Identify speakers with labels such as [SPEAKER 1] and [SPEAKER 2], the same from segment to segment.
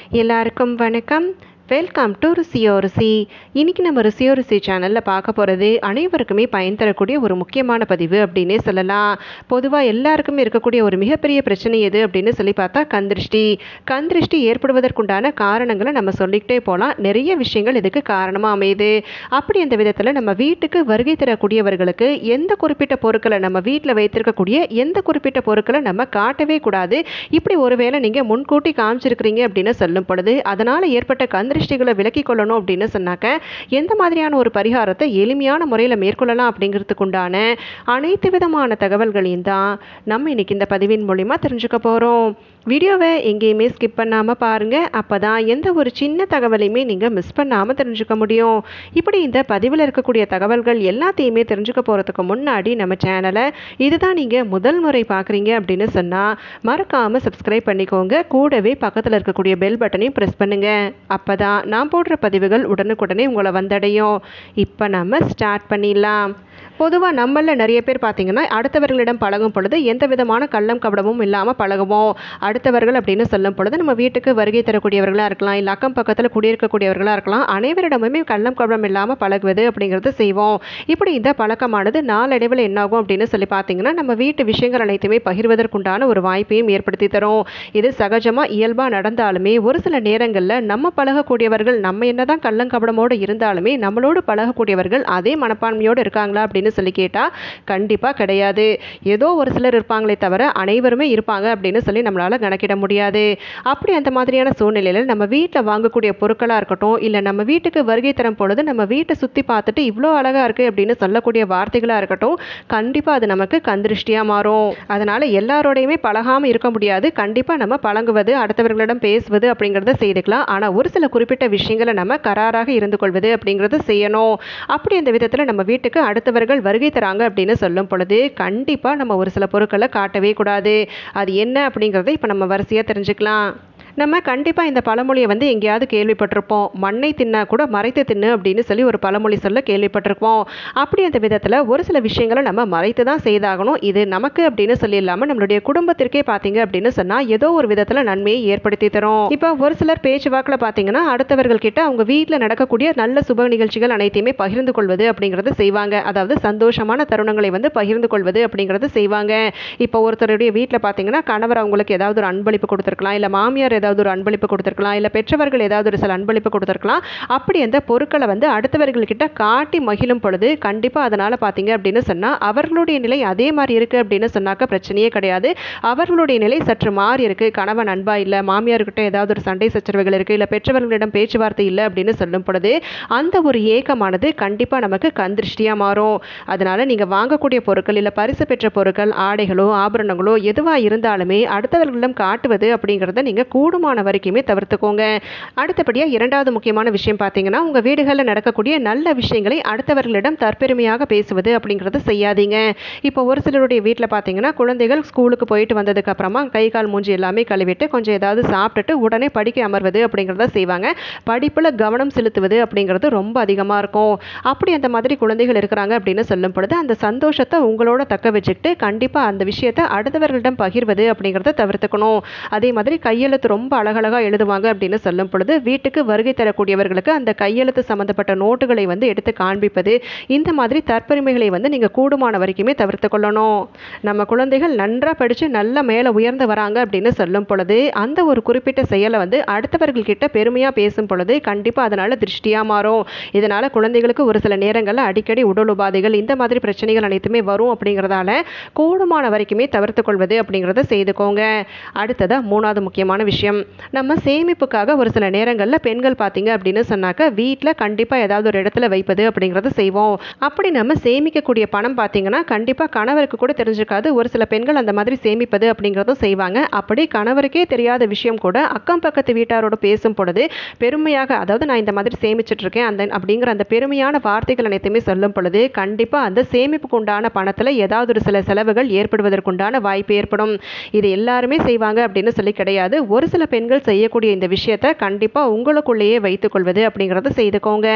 [SPEAKER 1] எல்லாருக்கும் வணக்கம் welcome to ருசியோ ருசி இன்றைக்கி நம்ம ருசியோ ருசி சேனலில் பார்க்க போகிறது அனைவருக்குமே பயன் தரக்கூடிய ஒரு முக்கியமான பதிவு அப்படின்னே சொல்லலாம் பொதுவாக எல்லாருக்குமே இருக்கக்கூடிய ஒரு மிகப்பெரிய பிரச்சனை எது அப்படின்னு சொல்லி பார்த்தா கந்திருஷ்டி கந்திருஷ்டி ஏற்படுவதற்குண்டான காரணங்களை நம்ம சொல்லிக்கிட்டே போகலாம் நிறைய விஷயங்கள் இதுக்கு காரணமாக அமையுது அப்படி அந்த விதத்தில் நம்ம வீட்டுக்கு வருகை தரக்கூடியவர்களுக்கு எந்த குறிப்பிட்ட பொருட்களை நம்ம வீட்டில் வைத்திருக்கக்கூடிய எந்த குறிப்பிட்ட பொருட்களை நம்ம காட்டவே கூடாது இப்படி ஒருவேளை நீங்கள் முன்கூட்டி காமிச்சிருக்கிறீங்க அப்படின்னு சொல்லும் பொழுது அதனால் ஏற்பட்ட கந்திருஷ்டிகளை விலக்கி கொள்ளணும் அப்படின்னு சொன்னாக்க எந்த மாதிரியான ஒரு பரிகாரத்தை எளிமையான முறையில் மேற்கொள்ளலாம் அப்படிங்கிறதுக்கு உண்டான அனைத்து விதமான தகவல்களையும் தான் நம்ம இன்னைக்கு இந்த பதிவின் மூலிமா தெரிஞ்சுக்க போகிறோம் வீடியோவை எங்கேயுமே ஸ்கிப் பண்ணாமல் பாருங்கள் அப்போ தான் எந்த ஒரு சின்ன தகவலையுமே நீங்கள் மிஸ் பண்ணாமல் தெரிஞ்சுக்க முடியும் இப்படி இந்த பதிவில் இருக்கக்கூடிய தகவல்கள் எல்லாத்தையுமே தெரிஞ்சுக்க போகிறதுக்கு முன்னாடி நம்ம சேனலை இதுதான் நீங்கள் முதல் முறை பார்க்குறீங்க அப்படின்னு சொன்னால் மறக்காமல் சப்ஸ்கிரைப் பண்ணிக்கோங்க கூடவே பக்கத்தில் இருக்கக்கூடிய பெல் பட்டனையும் ப்ரெஸ் பண்ணுங்கள் அப்போ தான் நான் போடுற பதிவுகள் உடனுக்குடனே உங்களை வந்தடையும் இப்போ நம்ம ஸ்டார்ட் பண்ணிடலாம் பொதுவாக நம்மளில் நிறைய பேர் பார்த்தீங்கன்னா அடுத்தவர்களிடம் பழகும் பொழுது எந்த விதமான கள்ளம் கபடமும் இல்லாமல் பழகுவோம் அடுத்தவர்கள் அப்படின்னு சொல்லும் பொழுது நம்ம வீட்டுக்கு வருகை தரக்கூடியவர்களாக இருக்கலாம் இல்லை அக்கம் பக்கத்தில் குடியிருக்கக்கூடியவர்களாக இருக்கலாம் அனைவரிடமுமே கள்ளம் கபடம் இல்லாமல் பழகுவது அப்படிங்கிறது செய்வோம் இப்படி இந்த பழக்கமானது நாளடைவில் என்னாகும் அப்படின்னு சொல்லி பார்த்தீங்கன்னா நம்ம வீட்டு விஷயங்கள் அனைத்துமே பகிர்வதற்குண்டான ஒரு வாய்ப்பையும் ஏற்படுத்தி தரும் இது சகஜமாக இயல்பாக நடந்தாலுமே ஒரு சில நேரங்களில் நம்ம பழகக்கூடியவர்கள் நம்ம என்னதான் கள்ளம் கபடமோடு இருந்தாலுமே நம்மளோடு பழகக்கூடியவர்கள் அதே மனப்பான்மையோடு இருக்காங்களா அப்படின்னு சொல்லி கேட்டால் கண்டிப்பாக கிடையாது ஏதோ ஒரு சிலர் இருப்பாங்களே தவிர அனைவருமே இருப்பாங்க அப்படின்னு சொல்லி நம்மளால் கணக்கிட முடியாது அப்படி அந்த மாதிரியான சூழ்நிலையில் நம்ம வீட்டில் வாங்கக்கூடிய பொருட்களாக இருக்கட்டும் இல்லை நம்ம வீட்டுக்கு வருகை தரும் பொழுது நம்ம வீட்டை சுற்றி பார்த்துட்டு இவ்வளோ அழகாக இருக்குது அப்படின்னு சொல்லக்கூடிய வார்த்தைகளாக இருக்கட்டும் கண்டிப்பாக அது நமக்கு கந்திருஷ்டியாக மாறும் அதனால் எல்லாரோடையுமே பழகாமல் இருக்க முடியாது கண்டிப்பாக நம்ம பழங்குவது அடுத்தவர்களிடம் பேசுவது அப்படிங்கிறத செய்துக்கலாம் ஆனால் ஒரு சில குறிப்பிட்ட விஷயங்களை நம்ம கராராக இருந்து கொள்வது அப்படிங்கிறத செய்யணும் அப்படி அந்த விதத்தில் நம்ம வீட்டுக்கு அடுத்தவர்கள் வருகை தராங்க அப்படின்னு சொல்லும் பொழுது கண்டிப்பாக நம்ம ஒரு சில பொருட்களை காட்டவே கூடாது அது என்ன அப்படிங்கிறத இப்போ நம்ம வரிசையாக தெரிஞ்சுக்கலாம் நம்ம கண்டிப்பாக இந்த பழமொழியை வந்து எங்கேயாவது கேள்விப்பட்டிருப்போம் மண்ணை தின்னா கூட மறைத்து தின்னு அப்படின்னு சொல்லி ஒரு பழமொழி சொல்ல கேள்விப்பட்டிருப்போம் அப்படி அந்த விதத்தில் ஒரு சில விஷயங்களை நம்ம மறைத்து தான் செய்தாகணும் இது நமக்கு அப்படின்னு சொல்லி இல்லாமல் நம்மளுடைய குடும்பத்திற்கே பார்த்தீங்க அப்படின்னு சொன்னால் ஏதோ ஒரு விதத்தில் நன்மையை ஏற்படுத்தி தரும் இப்போ ஒரு சிலர் பேச்சுவாக்கில் பார்த்தீங்கன்னா அடுத்தவர்கள் கிட்ட அவங்க வீட்டில் நடக்கக்கூடிய நல்ல சுப நிகழ்ச்சிகள் அனைத்தையுமே பகிர்ந்து கொள்வது அப்படிங்கிறது செய்வாங்க அதாவது சந்தோஷமான தருணங்களை வந்து பகிர்ந்து கொள்வது அப்படிங்கிறது செய்வாங்க இப்போ ஒருத்தருடைய வீட்டில் பார்த்தீங்கன்னா கணவர் அவங்களுக்கு ஏதாவது ஒரு அன்பளிப்பு கொடுத்துருக்கலாம் இல்லை மாமியார் ஏதாவது ஒரு அன்பளிப்பு கொடுத்துருக்கலாம் இல்லை பெற்றவர்கள் ஏதாவது ஒரு சில அன்பளிப்பு கொடுத்துருக்கலாம் அப்படி அந்த பொருட்களை வந்து அடுத்தவர்கள்கிட்ட காட்டி மகிழும் பொழுது கண்டிப்பாக அதனால் பார்த்தீங்க அப்படின்னு சொன்னால் அவர்களுடைய நிலை அதே மாதிரி இருக்குது அப்படின்னு சொன்னாக்க பிரச்சனையே கிடையாது அவர்களுடைய நிலை சற்று மாறி இருக்குது கணவன் அன்பா இல்லை மாமியார்கிட்ட ஏதாவது ஒரு சண்டை சச்சரவுகள் இருக்குது இல்லை பெற்றவர்களிடம் பேச்சுவார்த்தை இல்லை அப்படின்னு சொல்லும் பொழுது அந்த ஒரு ஏக்கமானது கண்டிப்பாக நமக்கு கந்திருஷ்டியாக மாறும் அதனால் நீங்கள் வாங்கக்கூடிய பொருட்கள் இல்லை பரிசு பெற்ற பொருட்கள் ஆடைகளோ ஆபரணங்களோ எதுவாக இருந்தாலுமே அடுத்தவர்களிடம் காட்டுவது அப்படிங்கிறத நீங்கள் கூடுமான வரைக்குமே தவிர்த்துக்கோங்க அடுத்தபடியாக இரண்டாவது முக்கியமான விஷயம் பார்த்தீங்கன்னா உங்கள் வீடுகளில் நடக்கக்கூடிய நல்ல விஷயங்களை அடுத்தவர்களிடம் தற்பெருமையாக பேசுவது அப்படிங்கிறத செய்யாதீங்க இப்போ ஒரு சிலருடைய வீட்டில் பார்த்தீங்கன்னா குழந்தைகள் ஸ்கூலுக்கு போயிட்டு வந்ததுக்கு அப்புறமா கை கால் மூஞ்சி எல்லாமே கழுவிட்டு கொஞ்சம் ஏதாவது சாப்பிட்டுட்டு உடனே படிக்க அமர்வது அப்படிங்கிறத செய்வாங்க படிப்பில் கவனம் செலுத்துவது அப்படிங்கிறது ரொம்ப அதிகமாக இருக்கும் அப்படி அந்த மாதிரி குழந்தைகள் இருக்கிறாங்க அப்படின்னு சொல்லும் பொழுது அந்த சந்தோஷத்தை உங்களோட தக்க வச்சுக்கிட்டு கண்டிப்பாக அந்த விஷயத்தை அடுத்தவர்களிடம் பகிர்வது அப்படிங்கிறத தவிர்த்துக்கணும் அதே மாதிரி கையெழுத்து ரொம்ப அழகழகாக எழுதுவாங்க அப்படின்னு சொல்லும் பொழுது வீட்டுக்கு வருகை தரக்கூடியவர்களுக்கு அந்த கையெழுத்து சம்மந்தப்பட்ட நோட்டுகளை வந்து எடுத்து காண்பிப்பது இந்த மாதிரி தற்பெருமைகளை வந்து நீங்கள் கூடுமான வரைக்குமே தவிர்த்து கொள்ளணும் நம்ம குழந்தைகள் நன்றாக படித்து நல்ல மேலே உயர்ந்து வராங்க அப்படின்னு சொல்லும் பொழுது அந்த ஒரு குறிப்பிட்ட செயலை வந்து அடுத்தவர்கள்கிட்ட பெருமையாக பேசும் பொழுது கண்டிப்பாக அதனால் திருஷ்டியாக மாறும் இதனால் குழந்தைகளுக்கு ஒரு சில நேரங்களில் அடிக்கடி உடல் உபாதைகள் இந்த மாதிரி பிரச்சனைகள் அனைத்துமே வரும் அப்படிங்கிறதால கூடுமான வரைக்குமே தவிர்த்து கொள்வது அப்படிங்கிறத செய்துக்கோங்க அடுத்ததாக மூணாவது முக்கியமான விஷயம் நம்ம சேமிப்புக்காக ஒரு சில நேரங்களில் பெண்கள் பார்த்தீங்க அப்படின்னு சொன்னாக்க வீட்டில் கண்டிப்பாக ஏதாவது ஒரு இடத்துல வைப்பது அப்படிங்கிறத செய்வோம் அப்படி நம்ம சேமிக்கக்கூடிய பணம் பார்த்தீங்கன்னா கண்டிப்பாக கணவருக்கு கூட தெரிஞ்சுக்காது ஒரு சில பெண்கள் அந்த மாதிரி சேமிப்பது அப்படிங்கிறதும் செய்வாங்க அப்படி கணவருக்கே தெரியாத விஷயம் கூட அக்கம் பக்கத்து வீட்டாரோட பேசும் பொழுது பெருமையாக அதாவது நான் இந்த மாதிரி சேமிச்சிட்டு இருக்கேன் அந்த அப்படிங்கிற அந்த பெருமையான வார்த்தைகள் அனைத்துமே சொல்லும் பொழுது கண்டிப்பாக அந்த சேமிப்புக்கு உண்டான பணத்தில் ஏதாவது ஒரு சில செலவுகள் ஏற்படுவதற்குண்டான வாய்ப்பு ஏற்படும் இது எல்லாருமே செய்வாங்க அப்படின்னு சொல்லி கிடையாது ஒரு சில பெண்கள் செய்யக்கூடிய இந்த விஷயத்தை கண்டிப்பாக உங்களுக்குள்ளேயே வைத்துக்கொள்வது அப்படிங்கிறத செய்துக்கோங்க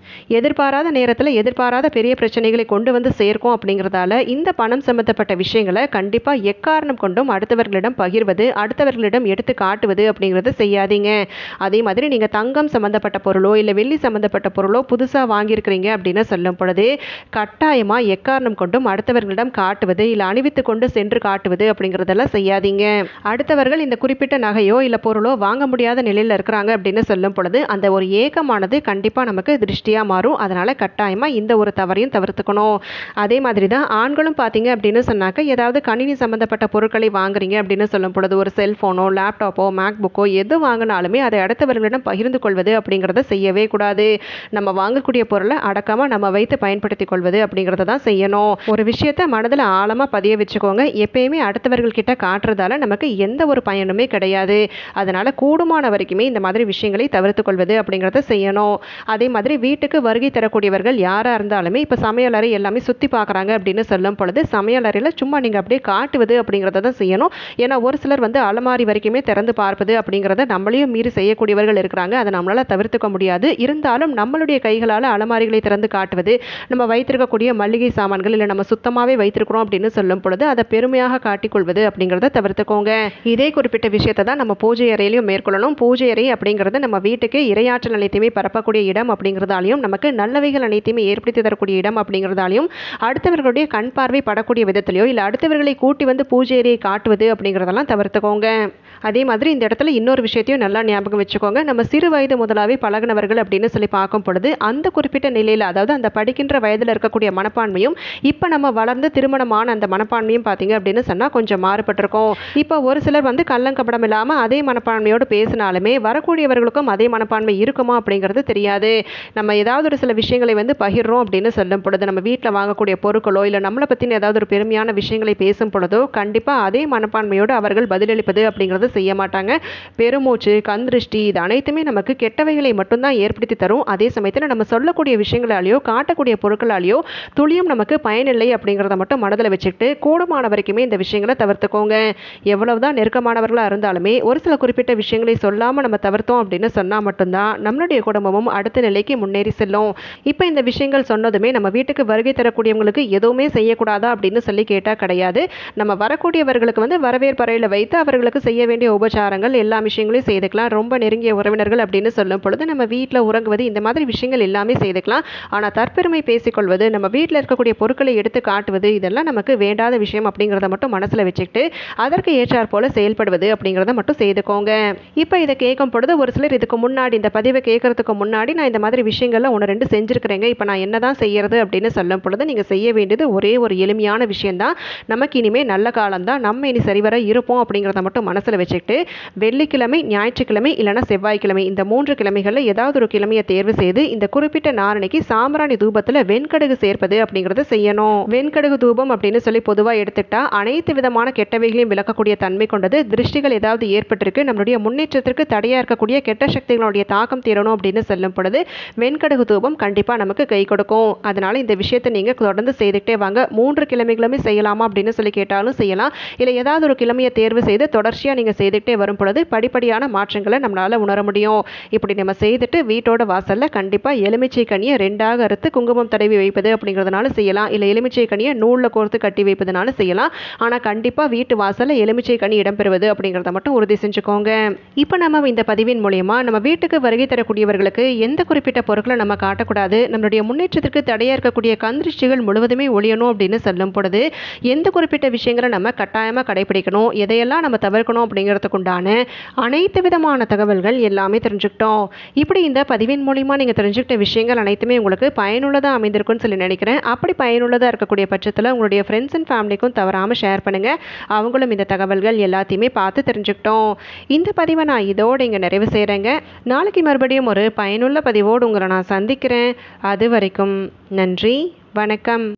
[SPEAKER 1] எதிர்பாராத நேரத்தில் எதிர்பாராத பெரிய பிரச்சனைகளை கொண்டு வந்து சேர்க்கும் அப்படிங்கிறதால இந்த பணம் சம்மந்தப்பட்ட விஷயங்களை கண்டிப்பாக எக்காரணம் கொண்டும் அடுத்தவர்களிடம் பகிர்வது அடுத்தவர்களிடம் எடுத்து காட்டுவது அப்படிங்கிறத செய்யாதீங்க அதே மாதிரி நீங்கள் தங்கம் சம்மந்தப்பட்ட பொருளோ இல்லை வெள்ளி சம்மந்தப்பட்ட பொருளோ புதுசாக வாங்கியிருக்கிறீங்க அப்படின்னு சொல்லும் பொழுது கட்டாயமாக எக்காரணம் கொண்டும் அடுத்தவர்களிடம் காட்டுவது இல்லை அணிவித்து கொண்டு சென்று காட்டுவது அப்படிங்கிறதெல்லாம் செய்யாதீங்க அடுத்தவர்கள் இந்த குறிப்பிட்ட நகையோ இல்லை பொருளோ வாங்க முடியாத நிலையில் இருக்கிறாங்க அப்படின்னு சொல்லும் பொழுது அந்த ஒரு ஏக்கமானது கண்டிப்பாக நமக்கு திருஷ்டியாக மாறும் அதனால் கட்டாயமாக இந்த ஒரு தவறையும் தவிர்த்துக்கணும் அதே மாதிரி தான் ஆண்களும் பார்த்தீங்க அப்படின்னு சொன்னாக்க ஏதாவது கணினி சம்மந்தப்பட்ட பொருட்களை வாங்குறீங்க அப்படின்னு சொல்லும் பொழுது ஒரு செல்ஃபோனோ லேப்டாப்போ மேக் புக்கோ எது வாங்கினாலுமே அதை அடுத்தவர்களிடம் பகிர்ந்து கொள்வது அப்படிங்கிறத செய்யவே கூடாது நம்ம வாங்கக்கூடிய பொருளை அடக்கமாக நம்ம வைத்து பயன்படுத்தி கொள்வது அப்படிங்கிறத தான் செய்யணும் ஒரு விஷயத்தை மனதில் ஆழமாக பதிய வச்சுக்கோங்க எப்பயுமே அடுத்தவர்கள்கிட்ட காட்டுறதால நமக்கு எந்த ஒரு பயனுமே கிடையாது அதனால் கூடுமான வரைக்குமே இந்த மாதிரி விஷயங்களை தவிர்த்து கொள்வது அப்படிங்கிறத செய்யணும் அதே மாதிரி வீட்டுக்கு வருகை தரக்கூடியவர்கள் யாராக இருந்தாலுமே இப்போ சமையலறை எல்லாமே சுற்றி பார்க்குறாங்க அப்படின்னு சொல்லும் பொழுது சமையலறையில் சும்மா நீங்கள் அப்படியே காட்டுவது அப்படிங்கிறத தான் செய்யணும் ஏன்னா ஒரு சிலர் வந்து அலமாரி வரைக்குமே திறந்து பார்ப்பது அப்படிங்கிறத நம்மளையும் மீறி செய்யக்கூடியவர்கள் இருக்கிறாங்க அதை நம்மளால் தவிர்த்துக்க முடியாது இருந்தாலும் நம்மளுடைய கைகளால் அலமாரிகளை திறந்து காட்டுவது நம்ம வைத்திருக்கக்கூடிய மளிகை சாமான்கள் இல்லை நம்ம சுத்தமாகவே வைத்திருக்கிறோம் அப்படின்னு சொல்லும் பொழுது அதை பெருமையாக காட்டிக்கொள்வது அப்படிங்கிறத தவிர்த்துக்கோங்க இதே குறிப்பிட்ட விஷயத்தை தான் நம்ம பூஜை அறையிலையும் மேற்கொள்ளணும் பூஜை அறை அப்படிங்கிறது நம்ம வீட்டுக்கு இரையாற்றல் அனைத்தையுமே பரப்பக்கூடிய இடம் அப்படிங்கிறதாலையும் நமக்கு நல்லவைகள் அனைத்தையுமே ஏற்படுத்தி தரக்கூடிய இடம் அப்படிங்கிறதாலையும் அடுத்தவர்களுடைய கண் பார்வை படக்கூடிய விதத்திலையோ இல்லை அடுத்தவர்களை கூட்டி வந்து பூஜை அறையை காட்டுவது அப்படிங்கிறதெல்லாம் தவிர்த்துக்கோங்க அதே மாதிரி இந்த இடத்துல இன்னொரு விஷயத்தையும் நல்லா ஞாபகம் வச்சுக்கோங்க நம்ம சிறு வயது முதலாவே பழகினவர்கள் அப்படின்னு சொல்லி பார்க்கும் பொழுது அந்த குறிப்பிட்ட நிலையில் அதாவது அந்த படிக்கின்ற வயதில் இருக்கக்கூடிய மனப்பான்மையும் இப்போ நம்ம வளர்ந்து திருமணமான அந்த மனப்பான்மையும் பார்த்தீங்க அப்படின்னு சொன்னால் கொஞ்சம் மாறுபட்டிருக்கும் இப்போ ஒரு சிலர் வந்து கள்ளங்கப்படம் இல்லாமல் அதே மனப்பான்மையோடு பேசினாலுமே வரக்கூடியவர்களுக்கும் அதே மனப்பான்மை இருக்குமா அப்படிங்கிறது தெரியாது நம்ம ஏதாவது ஒரு சில விஷயங்களை வந்து பகிர்றோம் அப்படின்னு சொல்லும் பொழுது நம்ம வீட்டில் வாங்கக்கூடிய பொருட்களோ இல்லை நம்மளை பற்றின ஏதாவது ஒரு பெருமையான விஷயங்களை பேசும் பொழுதோ கண்டிப்பாக அதே மனப்பான்மையோடு அவர்கள் பதிலளிப்பது அப்படிங்கிறது செய்ய மாட்டாங்க பெருமூச்சு கண் திருஷ்டி இது அனைத்துமே நமக்கு கெட்டவைகளை மட்டும்தான் ஏற்படுத்தி தரும் அதே சமயத்தில் நம்ம சொல்லக்கூடிய விஷயங்களாலேயோ காட்டக்கூடிய பொருட்களாலேயோ துளியும் நமக்கு பயனில்லை அப்படிங்கிறத மட்டும் மனதில் வச்சுக்கிட்டு கூடுமான வரைக்குமே இந்த விஷயங்களை தவிர்த்துக்கோங்க எவ்வளவுதான் நெருக்கமானவர்களாக இருந்தாலுமே ஒரு சில குறிப்பிட்ட விஷயங்களை சொல்லாமல் நம்ம தவிர்த்தோம் அப்படின்னு சொன்னால் மட்டும்தான் நம்மளுடைய குடும்பமும் அடுத்த நிலைக்கு முன்னேறி செல்லும் இப்போ இந்த விஷயங்கள் சொன்னதுமே நம்ம வீட்டுக்கு வருகை தரக்கூடியவங்களுக்கு எதுவுமே செய்யக்கூடாதா அப்படின்னு சொல்லி கேட்டால் கிடையாது நம்ம வரக்கூடியவர்களுக்கு வந்து வரவேற்பறையில் வைத்து அவர்களுக்கு செய்ய வேண்டிய உபச்சாரங்கள் எல்லா விஷயங்களையும் செய்துக்கலாம் ரொம்ப நெருங்கிய உறவினர்கள் அப்படின்னு சொல்லும் பொழுது நம்ம வீட்டில் உறங்குவது இந்த மாதிரி விஷயங்கள் எல்லாமே செய்துக்கலாம் ஆனால் தற்பெருமை பேசிக்கொள்வது நம்ம வீட்டில் இருக்கக்கூடிய பொருட்களை எடுத்து காட்டுவது இதெல்லாம் நமக்கு வேண்டாத விஷயம் அப்படிங்கிறத மட்டும் மனசில் வச்சுக்கிட்டு அதற்கு ஏற்றாற் போல செயல்படுவது அப்படிங்கிறத மட்டும் செய்துக்கோங்க இப்போ இதை கேட்கும் பொழுது ஒரு சிலர் இதுக்கு முன்னாடி இந்த பதிவை கேட்கறதுக்கு முன்னாடி நான் இந்த மாதிரி விஷயங்கள்லாம் ஒன்று ரெண்டு செஞ்சுருக்கிறேங்க இப்போ நான் என்ன தான் செய்யறது அப்படின்னு சொல்லும் பொழுது நீங்கள் செய்ய வேண்டியது ஒரே ஒரு எளிமையான விஷயம்தான் நமக்கு இனிமேல் நல்ல காலம் தான் நம்ம இனி சரிவர இருப்போம் அப்படிங்கிறத மட்டும் மனசில் வச்சுக்கிட்டு வெள்ளிக்கிழமை ஞாயிற்றுக்கிழமை இல்லைனா செவ்வாய்க்கிழமை இந்த மூன்று கிழமைகளில் ஏதாவது ஒரு கிழமையை தேர்வு செய்து இந்த குறிப்பிட்ட நாரணிக்கு சாம்பிராணி தூபத்தில் வெண்கடுகு சேர்ப்பது அப்படிங்கிறத செய்யணும் வெண்கடுகு தூபம் அப்படின்னு சொல்லி பொதுவாக எடுத்துட்டா அனைத்து விதமான கெட்டவைகளையும் விளக்கக்கூடிய தன்மை கொண்டது திருஷ்டிகள் ஏதாவது ஏற்பட்டிருக்கு நம்மளுடைய முன்னேற்றத்திற்கு தடையாக இருக்கக்கூடிய கெட்ட சக்திகளுடைய தாக்கம் தீரணும் அப்படின்னு சொல்லும் பொழுது வெண்கடுகு தூபம் கண்டிப்பாக நமக்கு கை கொடுக்கும் அதனால இந்த விஷயத்தை நீங்கள் தொடர்ந்து செய்துக்கிட்டே வாங்க மூன்று கிழமைகளுமே செய்யலாமா அப்படின்னு சொல்லி கேட்டாலும் செய்யலாம் இல்லை ஏதாவது ஒரு கிழமையை தேர்வு செய்து தொடர்ச்சியாக நீங்கள் செய்துக்கிட்டே வரும் பொழுது படிப்படியான மாற்றங்களை நம்மளால் உணர முடியும் இப்படி நம்ம செய்துட்டு வீட்டோட வாசலில் கண்டிப்பாக எலுமிச்சை கனியை ரெண்டாக அறுத்து குங்குமம் தடவி வைப்பது அப்படிங்கிறதுனால செய்யலாம் இல்லை எலுமிச்சை கனியை நூலில் கோர்த்து கட்டி வைப்பதனால செய்யலாம் ஆனால் கண்டிப்பாக வீட்டு வாசலில் எலுமிச்சை கனி இடம்பெறுவது அப்படிங்கிறத மட்டும் உறுதி செஞ்சுக்கோங்க இப்போ நம்ம இந்த பதிவின் மூலயமா நம்ம வீட்டுக்கு வருகை தரக்கூடியவர்களுக்கு எந்த குறிப்பிட்ட பொருட்களை நம்ம காட்டக்கூடாது நம்மளுடைய முன்னேற்றத்திற்கு தடையாக இருக்கக்கூடிய கந்திருஷ்டிகள் முழுவதுமே ஒழியணும் அப்படின்னு சொல்லும் பொழுது எந்த குறிப்பிட்ட விஷயங்களை நம்ம கட்டாயமாக கடைபிடிக்கணும் எதையெல்லாம் நம்ம தவிர்க்கணும் அப்படிங்கிறதுக்கு உண்டான அனைத்து விதமான தகவல்கள் எல்லாமே தெரிஞ்சுக்கிட்டோம் இப்படி இந்த பதிவின் மூலிமா நீங்கள் தெரிஞ்சுக்கிட்ட விஷயங்கள் அனைத்துமே உங்களுக்கு பயனுள்ளதாக அமைந்திருக்கும்னு சொல்லி நினைக்கிறேன் அப்படி பயனுள்ளதாக இருக்கக்கூடிய பட்சத்தில் உங்களுடைய ஃப்ரெண்ட்ஸ் அண்ட் ஃபேமிலிக்கும் தவறாமல் ஷேர் பண்ணுங்கள் அவங்களும் இந்த தகவல்கள் எல்லாத்தையுமே பார்த்து தெரிஞ்சுக்கிட்டோம் இந்த பதிவை நான் இதோடு இங்கே நிறைவு செய்கிறேங்க நாளைக்கு மறுபடியும் ஒரு பயனுள்ள பதிவோடு உங்களை நான் சந்திக்கிறேன் அது வரைக்கும் நன்றி வணக்கம்